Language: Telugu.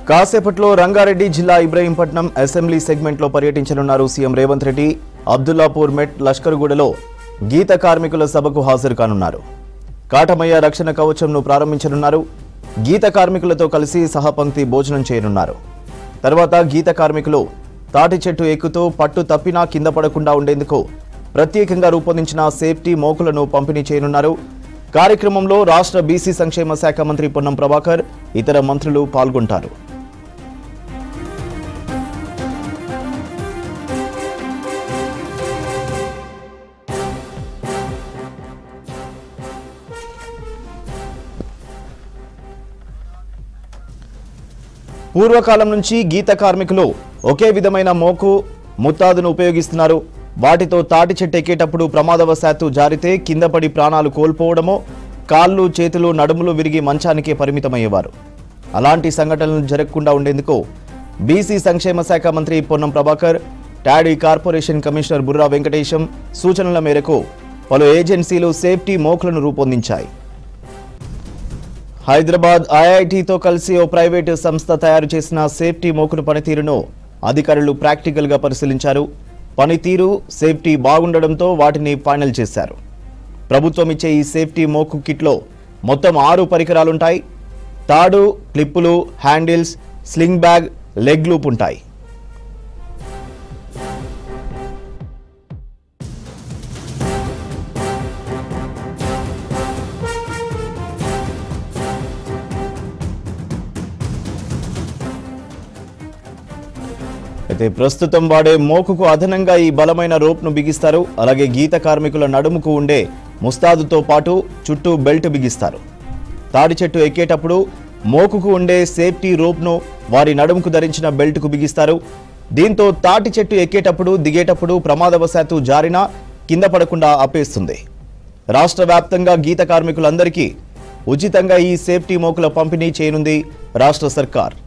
కాసేపట్లో రంగారెడ్డి జిల్లా ఇబ్రహీంపట్నం అసెంబ్లీ సెగ్మెంట్లో పర్యటించనున్నారు సీఎం రేవంత్ రెడ్డి అబ్దుల్లాపూర్ మెట్ లష్కర్గూడలో గీత కార్మికుల సభకు హాజరు కానున్నారు కాటమయ్య రక్షణ కవచంను ప్రారంభించనున్నారు గీత కార్మికులతో కలిసి సహపంక్తి భోజనం చేయనున్నారు తర్వాత గీత కార్మికులు తాటి చెట్టు ఎక్కుతూ పట్టు తప్పినా కింద పడకుండా ఉండేందుకు ప్రత్యేకంగా రూపొందించిన సేఫ్టీ మోకులను పంపిణీ చేయనున్నారు కార్యక్రమంలో రాష్ట్ర బీసీ సంక్షేమ శాఖ మంత్రి పొన్నం ప్రభాకర్ ఇతర మంత్రులు పాల్గొంటారు పూర్వకాలం నుంచి గీత కార్మికులు ఒకే విధమైన మోకు ముత్తాదును ఉపయోగిస్తున్నారు వాటితో తాటి చెట్టు ఎక్కేటప్పుడు ప్రమాదవశాత్తు జారితే కింద పడి ప్రాణాలు కోల్పోవడమో కాళ్ళు చేతులు నడుములు విరిగి మంచానికే పరిమితమయ్యేవారు అలాంటి సంఘటనలు జరగకుండా ఉండేందుకు బీసీ సంక్షేమ శాఖ మంత్రి Ponnam Prabhakar toddy corporation commissioner Burra Venkatesham సూచనల మేరకు పలు ఏజెన్సీలు సేఫ్టీ మోకులను రూపొందించాయి హైదరాబాద్ ఐఐటితో కలిసి ఓ ప్రైవేటు సంస్థ తయారు చేసిన సేఫ్టీ మోకును పనితీరును అధికారులు ప్రాక్టికల్గా పరిశీలించారు పనితీరు సేఫ్టీ బాగుండడంతో వాటిని ఫైనల్ చేశారు ప్రభుత్వం ఇచ్చే ఈ సేఫ్టీ మోకు కిట్లో మొత్తం ఆరు పరికరాలుంటాయి తాడు క్లిప్పులు handles sling bag leg loop ఉంటాయి అయితే ప్రస్తుతం వాడే మోకుకు అదనంగా ఈ బలమైన రోప్ను బిగిస్తారు అలాగే గీత కార్మికుల నడుముకు ఉండే ముస్తాదుతో పాటు చుట్టూ బెల్ట్ బిగిస్తారు తాడి చెట్టు ఎక్కేటప్పుడు మోకుకు ఉండే సేఫ్టీ రోప్ను వారి నడుముకు ధరించిన బెల్ట్కు బిగిస్తారు దీంతో తాటి చెట్టు ఎక్కేటప్పుడు దిగేటప్పుడు ప్రమాదవశాత్తు జారినా కింద పడకుండా ఆపేస్తుంది రాష్ట్ర వ్యాప్తంగా గీత కార్మికులందరికీ ఉచితంగా ఈ సేఫ్టీ మోకుల పంపిణీ చేయనుంది రాష్ట్ర సర్కార్